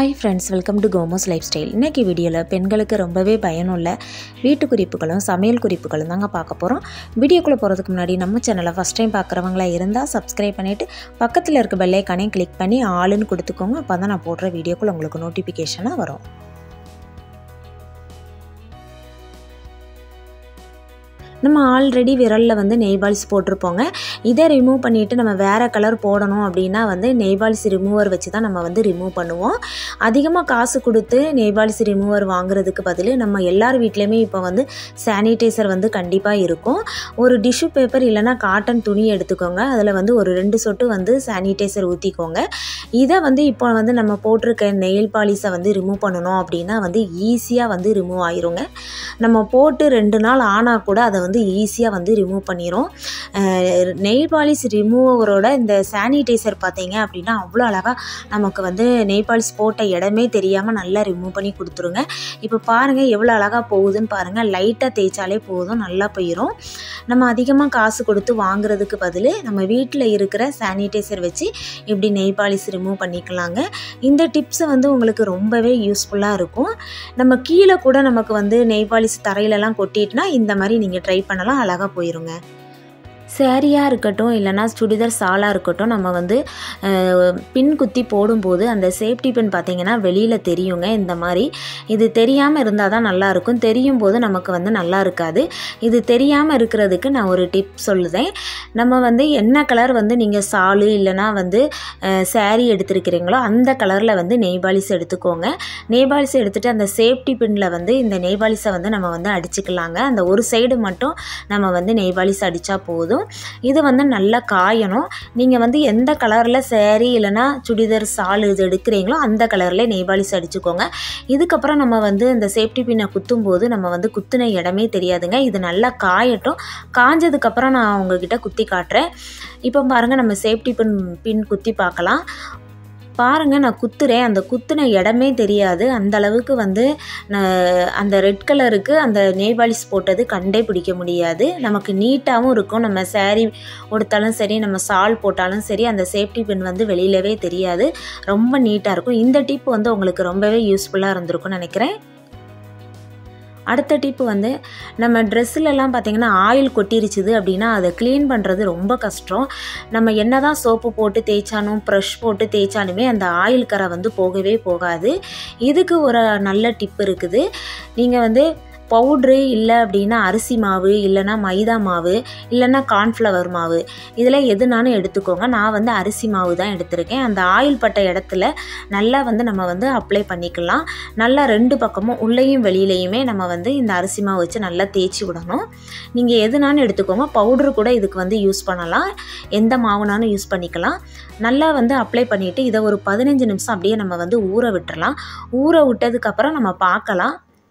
hi friends welcome to கோமோஸ் lifestyle இன்றைக்கி வீடியோவில் பெண்களுக்கு ரொம்பவே பயனுள்ள வீட்டு குறிப்புகளும் சமையல் குறிப்புகளும் தாங்க பார்க்க போகிறோம் வீடியோக்குள்ளே போகிறதுக்கு முன்னாடி நம்ம சேனலை ஃபஸ்ட் டைம் பார்க்குறவங்களா இருந்தால் சப்ஸ்கிரைப் பண்ணிவிட்டு பக்கத்தில் இருக்க பெல்லைக்கானே கிளிக் பண்ணி ஆளுன்னு கொடுத்துக்கோங்க அப்போ தான் நான் போடுற வீடியோக்குள்ள உங்களுக்கு நோட்டிஃபிகேஷனாக வரும் நம்ம ஆல்ரெடி விரலில் வந்து நெய் பாலிஸ் போட்டிருப்போங்க இதை ரிமூவ் பண்ணிவிட்டு நம்ம வேறு கலர் போடணும் அப்படின்னா வந்து நெய் பாலிஸ் ரிமூவர் வச்சு தான் நம்ம வந்து ரிமூவ் பண்ணுவோம் அதிகமாக காசு கொடுத்து நெய் பாலிஸ் ரிமூவர் வாங்குறதுக்கு பதில் நம்ம எல்லார் வீட்லேயுமே இப்போ வந்து சானிடைசர் வந்து கண்டிப்பாக இருக்கும் ஒரு டிஷ்யூ பேப்பர் இல்லைனா காட்டன் துணி எடுத்துக்கோங்க அதில் வந்து ஒரு ரெண்டு சொட்டு வந்து சானிடைசர் ஊற்றிக்கோங்க இதை வந்து இப்போ வந்து நம்ம போட்டிருக்க நெயில் பாலிஸை வந்து ரிமூவ் பண்ணணும் அப்படின்னா வந்து ஈஸியாக வந்து ரிமூவ் ஆயிருங்க நம்ம போட்டு ரெண்டு நாள் ஆனால் கூட அதை வந்து ஈஸியாக வந்து ரிமூவ் பண்ணிடும் நெயில் பாலிஷ் ரிமூவரோட இந்த சானிடைசர் பார்த்தீங்க அப்படின்னா அவ்வளோ அழகாக நமக்கு வந்து நெயில் பாலிஷ் போட்ட இடமே தெரியாமல் நல்லா ரிமூவ் பண்ணி கொடுத்துருங்க இப்போ பாருங்கள் எவ்வளோ அழகாக போகுதுன்னு பாருங்கள் லைட்டாக தேய்ச்சாலே போதும் நல்லா போயிடும் நம்ம அதிகமாக காசு கொடுத்து வாங்குறதுக்கு பதில் நம்ம வீட்டில் இருக்கிற சானிடைசர் வச்சு இப்படி நெய் பாலிஷ் ரிமூவ் பண்ணிக்கலாங்க இந்த டிப்ஸை வந்து உங்களுக்கு ரொம்பவே யூஸ்ஃபுல்லாக இருக்கும் நம்ம கீழே கூட நமக்கு வந்து நெய் பாலிஷ் தரையிலலாம் கொட்டிட்டுனா இந்த மாதிரி நீங்கள் ட்ரை பண்ணலாம் அழகாக போயிருங்க சேரீயாக இருக்கட்டும் இல்லைனா சுடிதார் சாலாக இருக்கட்டும் நம்ம வந்து பின் குத்தி போடும்போது அந்த சேஃப்டி பின் பார்த்திங்கன்னா வெளியில் தெரியுங்க இந்த மாதிரி இது தெரியாமல் இருந்தால் தான் நல்லாயிருக்கும் தெரியும் போது நமக்கு வந்து நல்லா இருக்காது இது தெரியாமல் இருக்கிறதுக்கு நான் ஒரு டிப் சொல்லுதேன் நம்ம வந்து என்ன கலர் வந்து நீங்கள் சாலு இல்லைனா வந்து சேரீ எடுத்துருக்கிறீங்களோ அந்த கலரில் வந்து நெய்பாலிஸ் எடுத்துக்கோங்க நெய்பாலிஸ் எடுத்துகிட்டு அந்த சேஃப்டி பின்னில் வந்து இந்த நெய்பாலிஸை வந்து நம்ம வந்து அடிச்சுக்கலாங்க அந்த ஒரு சைடு மட்டும் நம்ம வந்து நெய்பாலிஸ் அடித்தா போதும் இது வந்து நல்லா காயணும் நீங்கள் வந்து எந்த கலரில் சேரீ இல்லைனா சுடிதார் சால் இது எடுக்கிறீங்களோ அந்த கலரில் நெய்பாலிஸ் அடிச்சுக்கோங்க இதுக்கப்புறம் நம்ம வந்து இந்த சேஃப்டி பின்னை குத்தும்போது நம்ம வந்து குத்துன இடமே தெரியாதுங்க இது நல்லா காயட்டும் காஞ்சதுக்கப்புறம் நான் உங்ககிட்ட குத்தி காட்டுறேன் இப்போ பாருங்கள் நம்ம சேஃப்டி பின் பின் குத்தி பார்க்கலாம் பாருங்கள் நான் குத்துறேன் அந்த குத்துன இடமே தெரியாது அந்த அளவுக்கு வந்து அந்த ரெட் கலருக்கு அந்த நெய்பாலிஸ் போட்டது கண்டே பிடிக்க முடியாது நமக்கு நீட்டாகவும் இருக்கும் நம்ம சேரீ உடுத்தாலும் சரி நம்ம சால் போட்டாலும் சரி அந்த சேஃப்டி பின் வந்து வெளியிலவே தெரியாது ரொம்ப நீட்டாக இருக்கும் இந்த டிப் வந்து உங்களுக்கு ரொம்பவே யூஸ்ஃபுல்லாக இருந்திருக்கும்னு நினைக்கிறேன் அடுத்த டிப்பு வந்து நம்ம ட்ரெஸ்ஸிலலாம் பார்த்திங்கன்னா ஆயில் கொட்டிருச்சுது அப்படின்னா அதை க்ளீன் பண்ணுறது ரொம்ப கஷ்டம் நம்ம என்ன தான் சோப்பு போட்டு தேய்ச்சாலும் ப்ரஷ் போட்டு தேய்ச்சாலுமே அந்த ஆயில் கரை வந்து போகவே போகாது இதுக்கு ஒரு நல்ல டிப் இருக்குது நீங்கள் வந்து பவுட்ரு இல்லை அப்படின்னா அரிசி மாவு இல்லைனா மைதா மாவு இல்லைன்னா கார்ன்ஃப்ளவர் மாவு இதில் எதுனாலும் எடுத்துக்கோங்க நான் வந்து அரிசி மாவு தான் எடுத்திருக்கேன் அந்த ஆயில் பட்ட இடத்துல நல்லா வந்து நம்ம வந்து அப்ளை பண்ணிக்கலாம் நல்லா ரெண்டு பக்கமும் உள்ளேயும் வெளியிலையுமே நம்ம வந்து இந்த அரிசி மாவு வச்சு நல்லா தேய்ச்சி விடணும் நீங்கள் எதுனாலும் எடுத்துக்கோங்க பவுட்ரு கூட இதுக்கு வந்து யூஸ் பண்ணலாம் எந்த மாவுனாலும் யூஸ் பண்ணிக்கலாம் நல்லா வந்து அப்ளை பண்ணிவிட்டு இதை ஒரு பதினஞ்சு நிமிஷம் அப்படியே நம்ம வந்து ஊற விட்டுறலாம் ஊற விட்டதுக்கப்புறம் நம்ம பார்க்கலாம்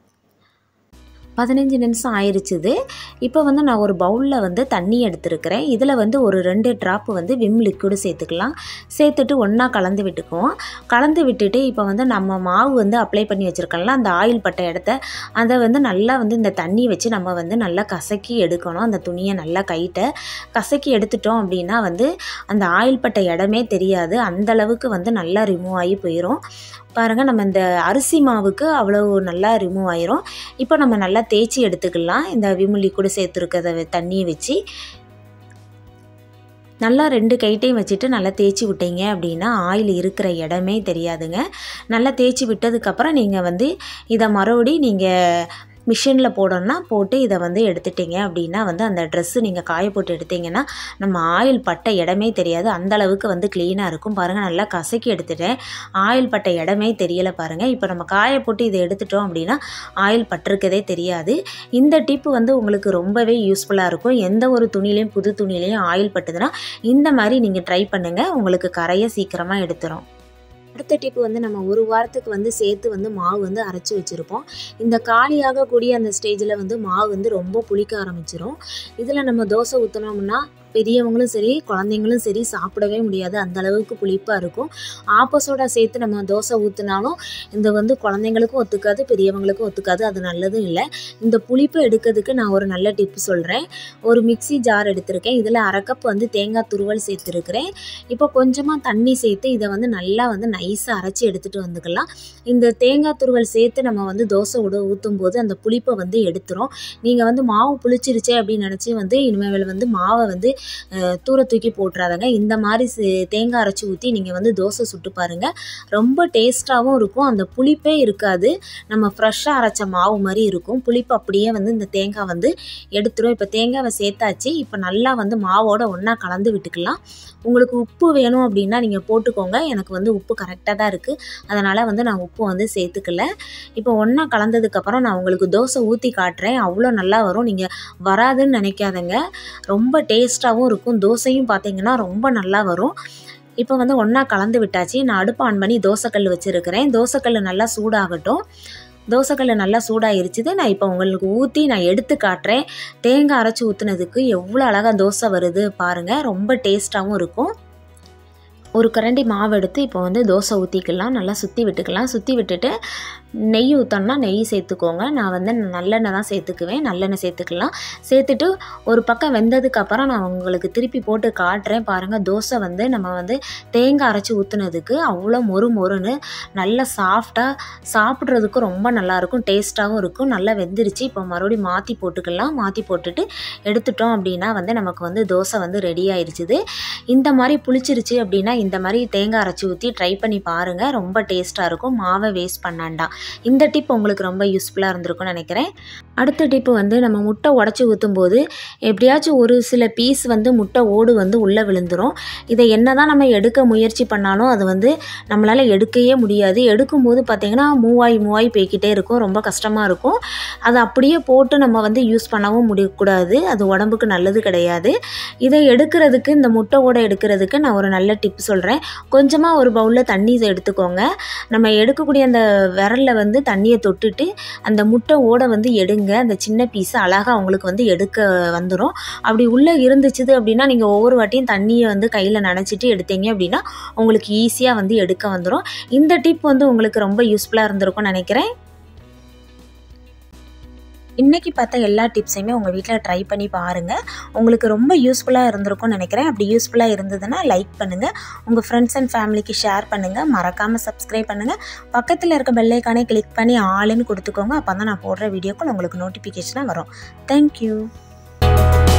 பதினஞ்சு நிமிஷம் ஆயிடுச்சுது இப்போ வந்து நான் ஒரு பவுலில் வந்து தண்ணி எடுத்துருக்கிறேன் இதில் வந்து ஒரு ரெண்டு ட்ராப்பு வந்து விம் லிக்விடு சேர்த்துக்கலாம் சேர்த்துட்டு ஒன்றா கலந்து விட்டுக்குவோம் கலந்து விட்டுட்டு இப்போ வந்து நம்ம மாவு வந்து அப்ளை பண்ணி வச்சுருக்கோம்ல அந்த ஆயில் பட்ட இடத்த அதை வந்து நல்லா வந்து இந்த தண்ணி வச்சு நம்ம வந்து நல்லா கசக்கி எடுக்கணும் அந்த துணியை நல்லா கைட்ட கசக்கி எடுத்துட்டோம் அப்படின்னா வந்து அந்த ஆயில் பட்ட இடமே தெரியாது அந்தளவுக்கு வந்து நல்லா ரிமூவ் ஆகி போயிடும் பாருங்கள் நம்ம இந்த அரிசி மாவுக்கு அவ்வளோ நல்லா ரிமூவ் ஆயிரும் இப்போ நம்ம நல்லா தேய்ச்சி எடுத்துக்கலாம் இந்த விமுலி கூட சேர்த்துருக்கிறத தண்ணியை வச்சு நல்லா ரெண்டு கைட்டையும் வச்சுட்டு நல்லா தேய்ச்சி விட்டீங்க அப்படின்னா ஆயில் இருக்கிற இடமே தெரியாதுங்க நல்லா தேய்ச்சி விட்டதுக்கப்புறம் நீங்கள் வந்து இதை மறுபடி நீங்கள் மிஷினில் போடணும்னா போட்டு இதை வந்து எடுத்துட்டிங்க அப்படின்னா வந்து அந்த ட்ரெஸ்ஸு நீங்கள் காய போட்டு எடுத்திங்கன்னா நம்ம ஆயில் பட்ட இடமே தெரியாது அந்தளவுக்கு வந்து க்ளீனாக இருக்கும் பாருங்கள் நல்லா கசக்கி எடுத்துட்டேன் ஆயில் பட்ட இடமே தெரியலை பாருங்கள் இப்போ நம்ம காய போட்டு இதை எடுத்துட்டோம் அப்படின்னா ஆயில் பட்டிருக்கதே தெரியாது இந்த டிப்பு வந்து உங்களுக்கு ரொம்பவே யூஸ்ஃபுல்லாக இருக்கும் எந்த ஒரு துணிலையும் புது துணிலையும் ஆயில் பட்டுதுன்னா இந்த மாதிரி நீங்கள் ட்ரை பண்ணுங்கள் உங்களுக்கு கரையை சீக்கிரமாக எடுத்துரும் அடுத்த டிப்பு வந்து நம்ம ஒரு வாரத்துக்கு வந்து சேர்த்து வந்து மாவு வந்து அரைச்சி வச்சுருப்போம் இந்த காலியாகக்கூடிய அந்த ஸ்டேஜில் வந்து மாவு வந்து ரொம்ப புளிக்க ஆரம்பிச்சிரும் இதில் நம்ம தோசை ஊற்றினோம்னா பெரியவங்களும் சரி குழந்தைங்களும் சரி சாப்பிடவே முடியாது அந்த அளவுக்கு புளிப்பாக இருக்கும் ஆப்போசோடா சேர்த்து நம்ம தோசை ஊற்றினாலும் இந்த வந்து குழந்தைங்களுக்கும் ஒத்துக்காது பெரியவங்களுக்கும் ஒத்துக்காது அது நல்லதும் இல்லை இந்த புளிப்பை எடுக்கிறதுக்கு நான் ஒரு நல்ல டிப் சொல்கிறேன் ஒரு மிக்ஸி ஜார் எடுத்திருக்கேன் இதில் அரை கப் வந்து தேங்காய் துருவல் சேர்த்துருக்கிறேன் இப்போ கொஞ்சமாக தண்ணி சேர்த்து இதை வந்து நல்லா வந்து நைஸாக அரைச்சி எடுத்துகிட்டு வந்துக்கலாம் இந்த தேங்காய் துருவல் சேர்த்து நம்ம வந்து தோசை உட ஊற்றும் போது அந்த புளிப்பை வந்து எடுத்துரும் நீங்கள் வந்து மாவு புளிச்சிருச்சே அப்படின்னு நினச்சி வந்து இனிமேல் வந்து மாவை வந்து அஹ், தூர தூக்கி போட்டுறாதங்க இந்த மாதிரி சே- தேங்காய் அரைச்சி ஊற்றி நீங்கள் வந்து தோசை சுட்டு பாருங்கள் ரொம்ப டேஸ்ட்டாகவும் இருக்கும் அந்த புளிப்பே இருக்காது நம்ம ஃப்ரெஷ்ஷாக அரைச்ச மாவு மாதிரி இருக்கும் புளிப்பு அப்படியே வந்து இந்த தேங்காய் வந்து எடுத்துரும் இப்போ தேங்காவை சேர்த்தாச்சு இப்போ நல்லா வந்து மாவோட ஒன்றா கலந்து விட்டுக்கலாம் உங்களுக்கு உப்பு வேணும் அப்படின்னா நீங்கள் போட்டுக்கோங்க எனக்கு வந்து உப்பு கரெக்டாக தான் இருக்குது அதனால் வந்து நான் உப்பு வந்து சேர்த்துக்கல இப்போ ஒன்றா கலந்ததுக்கப்புறம் நான் உங்களுக்கு தோசை ஊற்றி காட்டுறேன் அவ்வளோ நல்லா வரும் நீங்கள் வராதுன்னு நினைக்காதங்க ரொம்ப டேஸ்ட்டாகவும் இருக்கும் தோசையும் பார்த்தீங்கன்னா ரொம்ப நல்லா வரும் இப்போ வந்து ஒன்றா கலந்து விட்டாச்சு நான் அடுப்பு ஆன் பண்ணி தோசைக்கல் வச்சுருக்கிறேன் தோசைக்கல் நல்லா சூடாகட்டும் தோசைக்கல் நல்லா சூடாயிருச்சுது நான் இப்போ உங்களுக்கு ஊற்றி நான் எடுத்து காட்டுறேன் தேங்காய் அரைச்சி ஊற்றுனதுக்கு எவ்வளோ அழகாக தோசை வருது பாருங்கள் ரொம்ப டேஸ்ட்டாகவும் இருக்கும் ஒரு கரண்டி மாவு எடுத்து இப்போ வந்து தோசை ஊற்றிக்கலாம் நல்லா சுற்றி விட்டுக்கலாம் சுற்றி விட்டுட்டு நெய் ஊற்றோம்னா நெய் சேர்த்துக்கோங்க நான் வந்து நல்லெண்ணெய் தான் சேர்த்துக்குவேன் நல்லெண்ணெய் சேர்த்துக்கலாம் சேர்த்துட்டு ஒரு பக்கம் வெந்ததுக்கு அப்புறம் நான் உங்களுக்கு திருப்பி போட்டு காட்டுறேன் பாருங்கள் தோசை வந்து நம்ம வந்து தேங்காய் அரைச்சி ஊற்றுனதுக்கு அவ்வளோ மொறு மொறுன்னு நல்லா சாஃப்டாக சாப்பிட்றதுக்கு ரொம்ப நல்லாயிருக்கும் டேஸ்ட்டாகவும் இருக்கும் நல்லா வெந்துருச்சு இப்போ மறுபடியும் மாற்றி போட்டுக்கலாம் மாற்றி போட்டுட்டு எடுத்துட்டோம் அப்படின்னா வந்து நமக்கு வந்து தோசை வந்து ரெடி ஆயிடுச்சுது இந்த மாதிரி புளிச்சிருச்சு அப்படின்னா இந்த மாதிரி தேங்காய் அரைச்சி ஊற்றி ட்ரை பண்ணி பாருங்கள் ரொம்ப டேஸ்ட்டாக இருக்கும் மாவை வேஸ்ட் பண்ணாண்டா இந்த டிப் உங்களுக்கு ரொம்ப யூஸ்ஃபுல்லாக இருந்திருக்கும்னு நினைக்கிறேன் அடுத்த டிப்பு வந்து நம்ம முட்டை உடச்சி ஊற்றும் போது எப்படியாச்சும் ஒரு சில பீஸ் வந்து முட்டை ஓடு வந்து உள்ளே விழுந்துரும் இதை என்ன தான் நம்ம எடுக்க முயற்சி பண்ணாலும் அது வந்து நம்மளால் எடுக்கவே முடியாது எடுக்கும்போது பார்த்திங்கன்னா மூவாய் மூவாய் போய்க்கிட்டே இருக்கும் ரொம்ப கஷ்டமாக இருக்கும் அதை அப்படியே போட்டு நம்ம வந்து யூஸ் பண்ணவும் முடியக்கூடாது அது உடம்புக்கு நல்லது கிடையாது இதை எடுக்கிறதுக்கு இந்த முட்டை ஓடை எடுக்கிறதுக்கு நான் ஒரு நல்ல டிப் சொல்கிறேன் கொஞ்சமாக ஒரு பவுலில் தண்ணி எடுத்துக்கோங்க நம்ம எடுக்கக்கூடிய அந்த விரலில் வந்து தண்ணியை தொட்டுட்டு அந்த முட்டை ஓடை வந்து எடுங்க அந்த சின்ன பீஸ் அழகாக உங்களுக்கு வந்து எடுக்க வந்துடும் அப்படி உள்ளே இருந்துச்சுது அப்படின்னா நீங்கள் ஒவ்வொரு வாட்டியும் தண்ணியை வந்து கையில் நனைச்சிட்டு எடுத்தீங்க அப்படின்னா உங்களுக்கு ஈஸியாக வந்து எடுக்க வந்துடும் இந்த டிப் வந்து உங்களுக்கு ரொம்ப யூஸ்ஃபுல்லாக இருந்திருக்கும்னு நினைக்கிறேன் இன்றைக்கி பார்த்த எல்லா டிப்ஸையுமே உங்கள் வீட்டில் ட்ரை பண்ணி பாருங்கள் உங்களுக்கு ரொம்ப யூஸ்ஃபுல்லாக இருந்திருக்கும்னு நினைக்கிறேன் அப்படி யூஸ்ஃபுல்லாக இருந்ததுன்னா லைக் பண்ணுங்கள் உங்கள் ஃப்ரெண்ட்ஸ் அண்ட் ஃபேமிலிக்கு ஷேர் பண்ணுங்கள் மறக்காமல் சப்ஸ்கிரைப் பண்ணுங்கள் பக்கத்தில் இருக்க பெல்லைக்கானே கிளிக் பண்ணி ஆளுன்னு கொடுத்துக்கோங்க அப்போ தான் நான் போடுற வீடியோக்கு உங்களுக்கு நோட்டிஃபிகேஷனாக வரும் தேங்க்யூ